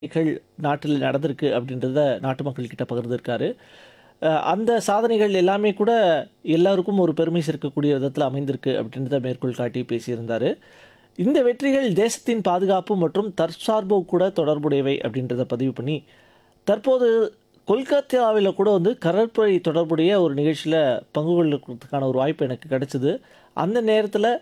சாதனைகள் நாட்டில் நடந்திருக்கு அப்படின்றத நாட்டு மக்கள்கிட்ட பகிர்ந்திருக்காரு அஹ் அந்த சாதனைகள் எல்லாமே கூட எல்லாருக்கும் ஒரு பெருமை சேர்க்கக்கூடிய விதத்தில் அமைந்திருக்கு அப்படின்றத மேற்கோள் காட்டி பேசியிருந்தார் இந்த வெற்றிகள் தேசத்தின் பாதுகாப்பு மற்றும் தற்சார்பு கூட தொடர்புடையவை அப்படின்றத பதிவு பண்ணி தற்போது கொல்கத்தாவில் கூட வந்து கடற்படை தொடர்புடைய ஒரு நிகழ்ச்சியில் பங்கு கொள்ளுறதுக்கான ஒரு வாய்ப்பு எனக்கு கிடைச்சிது அந்த நேரத்தில்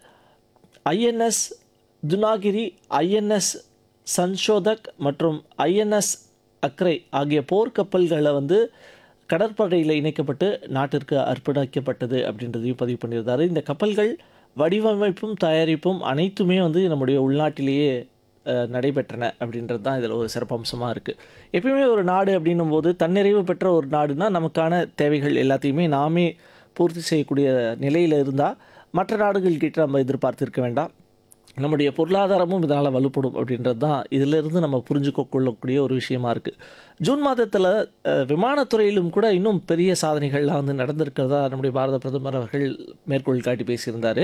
ஐஎன்எஸ் துனாகிரி ஐஎன்எஸ் சன்ஷோதக் மற்றும் ஐஎன்எஸ் அக்ரை ஆகிய போர்க்கப்பல்களை வந்து கடற்படையில் இணைக்கப்பட்டு நாட்டிற்கு அர்ப்பணிக்கப்பட்டது அப்படின்றதையும் பதிவு பண்ணியிருந்தாரு இந்த கப்பல்கள் வடிவமைப்பும் தயாரிப்பும் அனைத்துமே வந்து நம்முடைய உள்நாட்டிலேயே அஹ், நடைபெற்றன அப்படின்றது தான் இதில் ஒரு சிறப்பம்சமாக இருக்குது எப்பயுமே ஒரு நாடு அப்படின்னும் போது தன்னிறைவு பெற்ற ஒரு நாடுனா நமக்கான தேவைகள் எல்லாத்தையுமே நாமே பூர்த்தி செய்யக்கூடிய நிலையில் இருந்தால் மற்ற நாடுகள் கிட்ட நம்ம எதிர்பார்த்திருக்க வேண்டாம் நம்முடைய பொருளாதாரமும் இதனால் வலுப்படும் அப்படின்றது தான் இதிலிருந்து நம்ம புரிஞ்சுக்க கொள்ளக்கூடிய ஒரு விஷயமா இருக்குது ஜூன் மாதத்தில் விமானத்துறையிலும் கூட இன்னும் பெரிய சாதனைகள்லாம் வந்து நடந்திருக்கிறதா நம்முடைய பாரத பிரதமர் அவர்கள் மேற்கோள் காட்டி பேசியிருந்தார்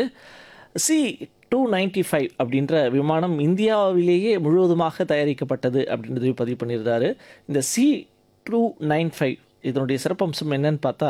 சி டூ நைன்டி ஃபைவ் அப்படின்ற விமானம் இந்தியாவிலேயே முழுவதுமாக தயாரிக்கப்பட்டது அப்படின்றதையும் பதிவு பண்ணியிருந்தாரு இந்த சி டூ நைன் ஃபைவ் இதனுடைய சிறப்பம்சம் என்னன்னு பார்த்தா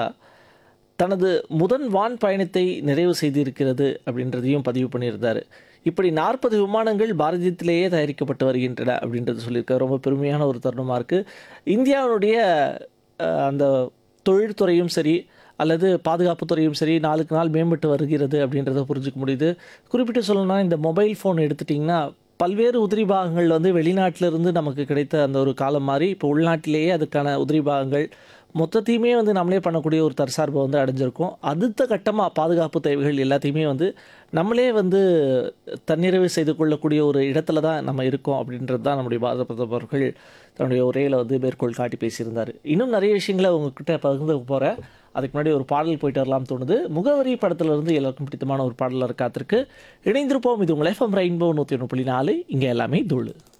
தனது முதன் வான் பயணத்தை நிறைவு செய்திருக்கிறது அப்படின்றதையும் பதிவு பண்ணியிருந்தார் இப்படி நாற்பது விமானங்கள் பாரதத்திலேயே தயாரிக்கப்பட்டு வருகின்றன அப்படின்றது சொல்லியிருக்காரு ரொம்ப பெருமையான ஒரு தருணமாக இருக்குது இந்தியாவுடைய அஹ், அந்த தொழில்துறையும் சரி அல்லது பாதுகாப்புத் துறையும் சரி நாளுக்கு நாள் மேம்பட்டு வருகிறது அப்படின்றத புரிஞ்சுக்க முடியுது குறிப்பிட்டு சொல்லணும்னா இந்த மொபைல் ஃபோன் எடுத்துட்டிங்கன்னா பல்வேறு உதிரி பாகங்கள் வந்து வெளிநாட்டில இருந்து நமக்கு கிடைத்த அந்த ஒரு காலம் மாதிரி இப்போ உள்நாட்டிலேயே அதுக்கான உதிரி பாகங்கள் மொத்தத்தையுமே வந்து நம்மளே பண்ணக்கூடிய ஒரு தற்சார்பை வந்து அடைஞ்சிருக்கோம் அடுத்த கட்டமாக பாதுகாப்பு தேவைகள் எல்லாத்தையுமே வந்து நம்மளே வந்து தன்னிறைவு செய்து கொள்ளக்கூடிய ஒரு இடத்துல தான் நம்ம இருக்கோம் அப்படின்றது தான் நம்முடைய பாரத பிரதமர்கள் தன்னுடைய உரையில் வந்து மேற்கோள் காட்டி பேசியிருந்தார் இன்னும் நிறைய விஷயங்களை உங்ககிட்ட பகிர்ந்து போகிறேன் அதுக்கு முன்னாடி ஒரு பாடல் போயிட்டு வரலாம் தோணுது முகவரி படத்துலேருந்து எல்லாருக்கும் பிடித்தமான ஒரு பாடலாக காத்திருக்கு இணைந்திருப்போம் இது உங்கள் எஃப்எம் ரெயின்போ நூற்றி ஒன்று புள்ளி நாலு இங்கே எல்லாமே தூள்